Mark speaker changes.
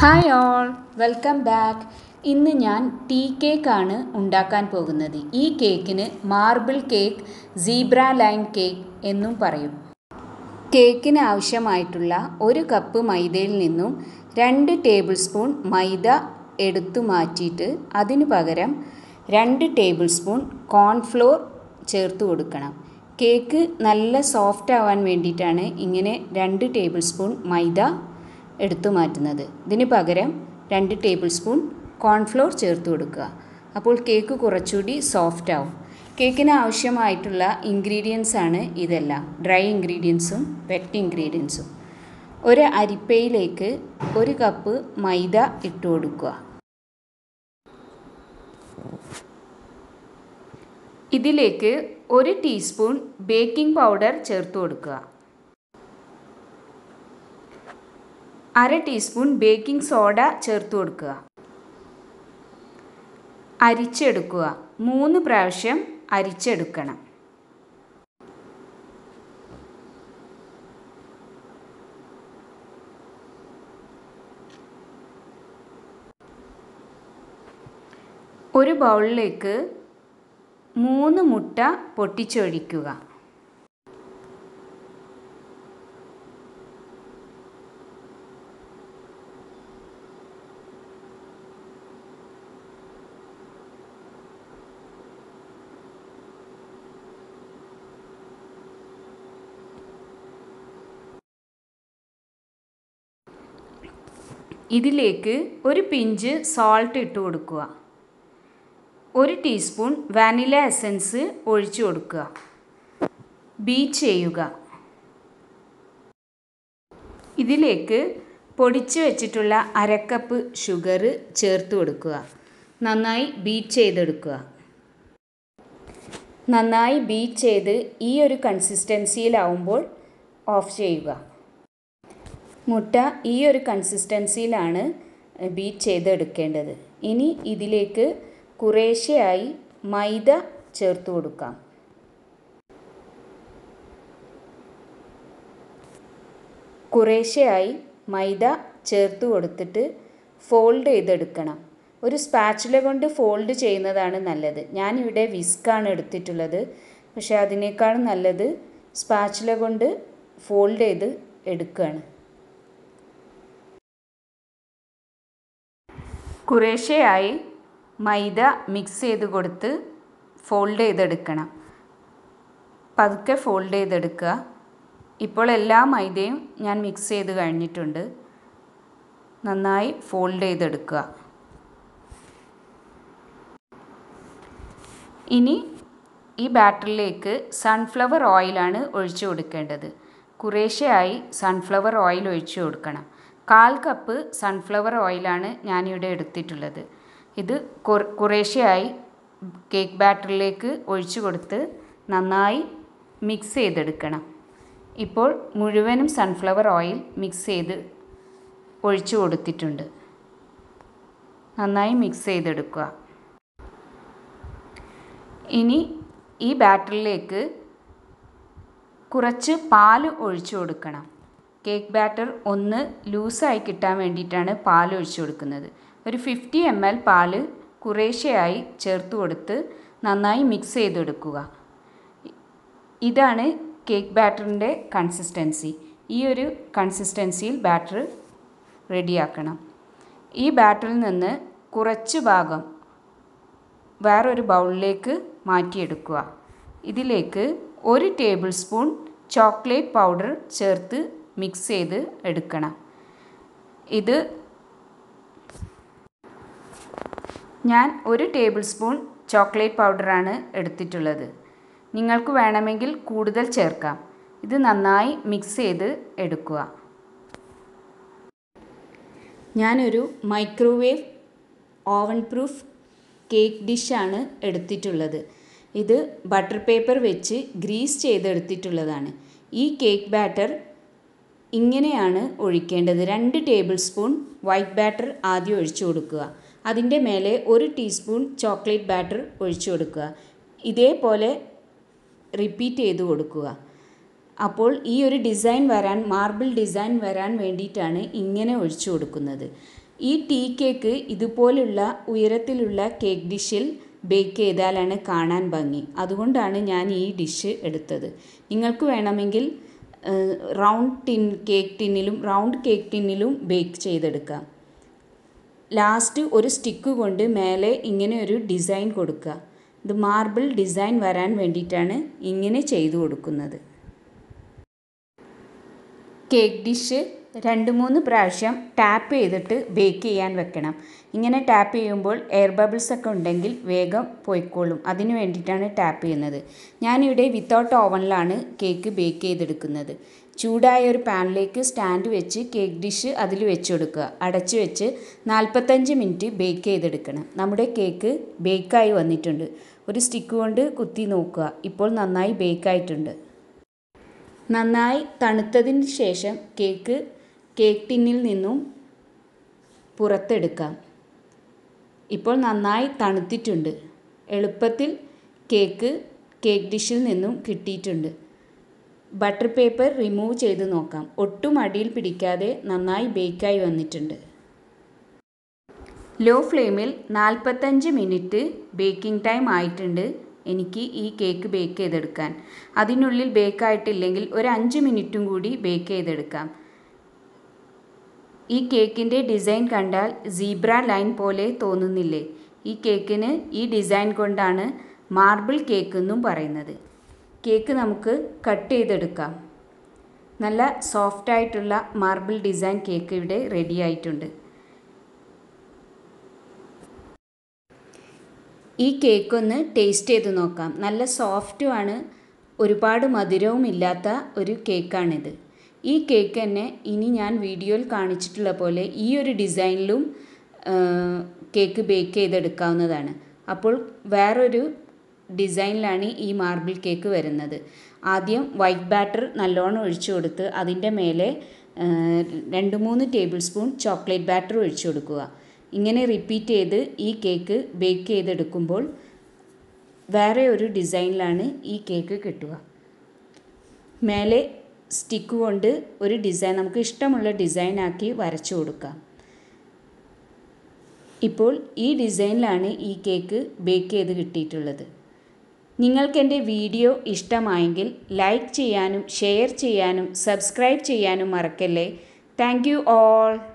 Speaker 1: hi all welcome back ഇന്ന് ഞാൻ tea കേക്കാണ് ഉണ്ടാക്കാൻ പോകുന്നത് ഈ കേക്കിന് marble cake zebra line cake എന്നും പറയും കേക്കിന് ആവശ്യമായിട്ടുള്ള ഒരു കപ്പ് മൈദയിൽ നിന്നും രണ്ട് ടേബിൾ സ്പൂൺ മൈദ എടുത്തു മാറ്റിയിട്ട് അതിനു പകരം രണ്ട് ടേബിൾ സ്പൂൺ കോൺഫ്ലോർ ചേർത്ത് കൊടുക്കണം കേക്ക് നല്ല സോഫ്റ്റ് ആവാൻ വേണ്ടിയിട്ടാണ് ഇങ്ങനെ രണ്ട് ടേബിൾ സ്പൂൺ മൈദ എടുത്തു മാറ്റുന്നത് ഇതിന് പകരം രണ്ട് ടേബിൾ സ്പൂൺ കോൺഫ്ലോർ ചേർത്ത് കൊടുക്കുക അപ്പോൾ കേക്ക് കുറച്ചുകൂടി സോഫ്റ്റ് ആവും കേക്കിന് ആവശ്യമായിട്ടുള്ള ഇൻഗ്രീഡിയൻസ് ആണ് ഇതെല്ലാം ഡ്രൈ ഇൻഗ്രീഡിയൻസും വെറ്റ് ഇൻഗ്രീഡിയൻസും ഒരു അരിപ്പയിലേക്ക് ഒരു കപ്പ് മൈദ ഇട്ട് കൊടുക്കുക ഇതിലേക്ക് ഒരു ടീസ്പൂൺ ബേക്കിംഗ് പൗഡർ ചേർത്ത് കൊടുക്കുക അര ടീസ്പൂൺ ബേക്കിംഗ് സോഡ ചേർത്ത് കൊടുക്കുക അരിച്ചെടുക്കുക മൂന്ന് പ്രാവശ്യം അരിച്ചെടുക്കണം ഒരു ബൗളിലേക്ക് മൂന്ന് മുട്ട പൊട്ടിച്ചൊഴിക്കുക ഇതിലേക്ക് ഒരു പിഞ്ച് സോൾട്ട് ഇട്ട് കൊടുക്കുക ഒരു ടീസ്പൂൺ വാനില എസൻസ് ഒഴിച്ചു കൊടുക്കുക ബീറ്റ് ചെയ്യുക ഇതിലേക്ക് പൊടിച്ചു വെച്ചിട്ടുള്ള അരക്കപ്പ് ഷുഗർ ചേർത്ത് കൊടുക്കുക നന്നായി ബീറ്റ് ചെയ്തെടുക്കുക നന്നായി ബീറ്റ് ചെയ്ത് ഈ ഒരു കൺസിസ്റ്റൻസിയിലാവുമ്പോൾ ഓഫ് ചെയ്യുക മുട്ട ഈ ഒരു കൺസിസ്റ്റൻസിയിലാണ് ബീറ്റ് ചെയ്തെടുക്കേണ്ടത് ഇനി ഇതിലേക്ക് കുറേശ്ശെയായി മൈദ ചേർത്ത് കൊടുക്കാം കുറേശ്ശെയായി മൈദ ചേർത്ത് കൊടുത്തിട്ട് ഫോൾഡ് ചെയ്തെടുക്കണം ഒരു സ്പാച്ചുല കൊണ്ട് ഫോൾഡ് ചെയ്യുന്നതാണ് നല്ലത് ഞാനിവിടെ വിസ്കാണ് എടുത്തിട്ടുള്ളത് പക്ഷേ അതിനേക്കാൾ നല്ലത് സ്പാച്ചുല കൊണ്ട് ഫോൾഡ് ചെയ്ത് എടുക്കുകയാണ് കുറേശ്ശെയായി മൈദ മിക്സ് ചെയ്ത് കൊടുത്ത് ഫോൾഡ് ചെയ്തെടുക്കണം പതുക്കെ ഫോൾഡ് ചെയ്തെടുക്കുക ഇപ്പോൾ എല്ലാ മൈദയും ഞാൻ മിക്സ് ചെയ്ത് കഴിഞ്ഞിട്ടുണ്ട് നന്നായി ഫോൾഡ് ചെയ്തെടുക്കുക ഇനി ഈ ബാറ്ററിലേക്ക് സൺഫ്ലവർ ഓയിലാണ് ഒഴിച്ചു കൊടുക്കേണ്ടത് കുറേശ്ശെയായി സൺഫ്ലവർ ഓയിൽ ഒഴിച്ചു കൊടുക്കണം കാൽ കപ്പ് സൺഫ്ലവർ ഓയിലാണ് ഞാനിവിടെ എടുത്തിട്ടുള്ളത് ഇത് കുറേശ്ശെയായി കേക്ക് ബാറ്ററിലേക്ക് ഒഴിച്ചു കൊടുത്ത് നന്നായി മിക്സ് ചെയ്തെടുക്കണം ഇപ്പോൾ മുഴുവനും സൺഫ്ലവർ ഓയിൽ മിക്സ് ചെയ്ത് ഒഴിച്ചു കൊടുത്തിട്ടുണ്ട് നന്നായി മിക്സ് ചെയ്തെടുക്കുക ഇനി ഈ ബാറ്ററിലേക്ക് കുറച്ച് പാൽ ഒഴിച്ചു കൊടുക്കണം കേക്ക് ബാറ്റർ ഒന്ന് ലൂസായി കിട്ടാൻ വേണ്ടിയിട്ടാണ് പാൽ ഒഴിച്ചു കൊടുക്കുന്നത് ഒരു ഫിഫ്റ്റി എം എൽ പാൽ കുറേശ്ശെയായി ചേർത്ത് കൊടുത്ത് നന്നായി മിക്സ് ചെയ്തെടുക്കുക ഇതാണ് കേക്ക് ബാറ്ററിൻ്റെ കൺസിസ്റ്റൻസി ഈ ഒരു കൺസിസ്റ്റൻസിയിൽ ബാറ്റർ റെഡിയാക്കണം ഈ ബാറ്ററിൽ നിന്ന് കുറച്ച് ഭാഗം വേറൊരു ബൗളിലേക്ക് മാറ്റിയെടുക്കുക ഇതിലേക്ക് ഒരു ടേബിൾ സ്പൂൺ ചോക്ലേറ്റ് പൗഡർ ചേർത്ത് മിക്സ് ചെയ്ത് എടുക്കണം ഇത് ഞാൻ ഒരു ടേബിൾ സ്പൂൺ ചോക്ലേറ്റ് പൗഡറാണ് എടുത്തിട്ടുള്ളത് നിങ്ങൾക്ക് വേണമെങ്കിൽ കൂടുതൽ ചേർക്കാം ഇത് നന്നായി മിക്സ് ചെയ്ത് എടുക്കുക ഞാനൊരു മൈക്രോവേവ് ഓവൻ പ്രൂഫ് കേക്ക് ഡിഷാണ് എടുത്തിട്ടുള്ളത് ഇത് ബട്ടർ പേപ്പർ വെച്ച് ഗ്രീസ് ചെയ്തെടുത്തിട്ടുള്ളതാണ് ഈ കേക്ക് ബാറ്റർ ഇങ്ങനെയാണ് ഒഴിക്കേണ്ടത് രണ്ട് ടേബിൾ സ്പൂൺ വൈറ്റ് ബാറ്റർ ആദ്യം ഒഴിച്ചു കൊടുക്കുക അതിൻ്റെ മേലെ ഒരു ടീസ്പൂൺ ചോക്ലേറ്റ് ബാറ്റർ ഒഴിച്ചു കൊടുക്കുക ഇതേപോലെ റിപ്പീറ്റ് ചെയ്ത് കൊടുക്കുക അപ്പോൾ ഈ ഒരു ഡിസൈൻ വരാൻ മാർബിൾ ഡിസൈൻ വരാൻ വേണ്ടിയിട്ടാണ് ഇങ്ങനെ ഒഴിച്ചു കൊടുക്കുന്നത് ഈ ടീ കേക്ക് ഇതുപോലുള്ള ഉയരത്തിലുള്ള കേക്ക് ഡിഷിൽ ബേക്ക് ചെയ്താലാണ് കാണാൻ ഭംഗി അതുകൊണ്ടാണ് ഞാൻ ഈ ഡിഷ് എടുത്തത് നിങ്ങൾക്ക് വേണമെങ്കിൽ റൗണ്ട് ടിൻ കേക്ക് ടിന്നിലും റൗണ്ട് കേക്ക് ടിന്നിലും ബേക്ക് ചെയ്തെടുക്കാം ലാസ്റ്റ് ഒരു സ്റ്റിക്ക് കൊണ്ട് മേലെ ഇങ്ങനെ ഒരു ഡിസൈൻ കൊടുക്കുക ഇത് മാർബിൾ ഡിസൈൻ വരാൻ വേണ്ടിയിട്ടാണ് ഇങ്ങനെ ചെയ്തു കൊടുക്കുന്നത് കേക്ക് ഡിഷ് രണ്ട് മൂന്ന് പ്രാവശ്യം ടാപ്പ് ചെയ്തിട്ട് ബേക്ക് ചെയ്യാൻ വെക്കണം ഇങ്ങനെ ടാപ്പ് ചെയ്യുമ്പോൾ എയർ ബബിൾസ് ഒക്കെ ഉണ്ടെങ്കിൽ വേഗം പോയിക്കോളും അതിന് വേണ്ടിയിട്ടാണ് ടാപ്പ് ചെയ്യുന്നത് ഞാനിവിടെ വിത്തൗട്ട് ഓവനിലാണ് കേക്ക് ബേക്ക് ചെയ്തെടുക്കുന്നത് ചൂടായ ഒരു പാനിലേക്ക് സ്റ്റാൻഡ് വെച്ച് കേക്ക് ഡിഷ് അതിൽ വെച്ച് കൊടുക്കുക അടച്ച് വെച്ച് നാൽപ്പത്തഞ്ച് മിനിറ്റ് ബേക്ക് ചെയ്തെടുക്കണം നമ്മുടെ കേക്ക് ബേക്കായി വന്നിട്ടുണ്ട് ഒരു സ്റ്റിക്ക് കൊണ്ട് കുത്തി നോക്കുക ഇപ്പോൾ നന്നായി ബേക്കായിട്ടുണ്ട് നന്നായി തണുത്തതിന് ശേഷം കേക്ക് കേക്ക് ടിന്നിൽ നിന്നും പുറത്തെടുക്കാം ഇപ്പോൾ നന്നായി തണുത്തിട്ടുണ്ട് എളുപ്പത്തിൽ കേക്ക് കേക്ക് ഡിഷിൽ നിന്നും കിട്ടിയിട്ടുണ്ട് ബട്ടർ പേപ്പർ റിമൂവ് ചെയ്ത് നോക്കാം ഒട്ടും അടിയിൽ പിടിക്കാതെ നന്നായി ബേക്കായി വന്നിട്ടുണ്ട് ലോ ഫ്ലെയിമിൽ നാൽപ്പത്തഞ്ച് മിനിറ്റ് ബേക്കിംഗ് ടൈം ആയിട്ടുണ്ട് എനിക്ക് ഈ കേക്ക് ബേക്ക് ചെയ്തെടുക്കാൻ അതിനുള്ളിൽ ബേക്കായിട്ടില്ലെങ്കിൽ ഒരു അഞ്ച് മിനിറ്റും കൂടി ബേക്ക് ചെയ്തെടുക്കാം ഈ കേക്കിൻ്റെ ഡിസൈൻ കണ്ടാൽ സീബ്ര ലൈൻ പോലെ തോന്നുന്നില്ലേ ഈ കേക്കിന് ഈ ഡിസൈൻ കൊണ്ടാണ് മാർബിൾ കേക്ക് എന്നും പറയുന്നത് കേക്ക് നമുക്ക് കട്ട് ചെയ്തെടുക്കാം നല്ല സോഫ്റ്റായിട്ടുള്ള മാർബിൾ ഡിസൈൻ കേക്ക് ഇവിടെ റെഡി ആയിട്ടുണ്ട് ഈ കേക്ക് ഒന്ന് ടേസ്റ്റ് ചെയ്ത് നോക്കാം നല്ല സോഫ്റ്റുമാണ് ഒരുപാട് മധുരവും ഇല്ലാത്ത ഒരു കേക്കാണിത് ഈ കേക്ക് തന്നെ ഇനി ഞാൻ വീഡിയോയിൽ കാണിച്ചിട്ടുള്ള പോലെ ഈ ഒരു ഡിസൈനിലും കേക്ക് ബേക്ക് ചെയ്തെടുക്കാവുന്നതാണ് അപ്പോൾ വേറൊരു ഡിസൈനിലാണ് ഈ മാർബിൾ കേക്ക് വരുന്നത് ആദ്യം വൈറ്റ് ബാറ്റർ നല്ലോണം ഒഴിച്ചു കൊടുത്ത് അതിൻ്റെ മേലെ രണ്ട് മൂന്ന് ടേബിൾ സ്പൂൺ ചോക്ലേറ്റ് ബാറ്റർ ഒഴിച്ചു കൊടുക്കുക ഇങ്ങനെ റിപ്പീറ്റ് ചെയ്ത് ഈ കേക്ക് ബേക്ക് ചെയ്തെടുക്കുമ്പോൾ വേറെ ഒരു ഡിസൈനിലാണ് ഈ കേക്ക് കിട്ടുക മേലെ സ്റ്റിക്ക് കൊണ്ട് ഒരു ഡിസൈൻ നമുക്ക് ഇഷ്ടമുള്ള ഡിസൈനാക്കി വരച്ചു കൊടുക്കാം ഇപ്പോൾ ഈ ഡിസൈനിലാണ് ഈ കേക്ക് ബേക്ക് ചെയ്ത് കിട്ടിയിട്ടുള്ളത് നിങ്ങൾക്ക് എൻ്റെ വീഡിയോ ഇഷ്ടമായെങ്കിൽ ലൈക്ക് ചെയ്യാനും ഷെയർ ചെയ്യാനും സബ്സ്ക്രൈബ് ചെയ്യാനും മറക്കല്ലേ താങ്ക് യു ഓൾ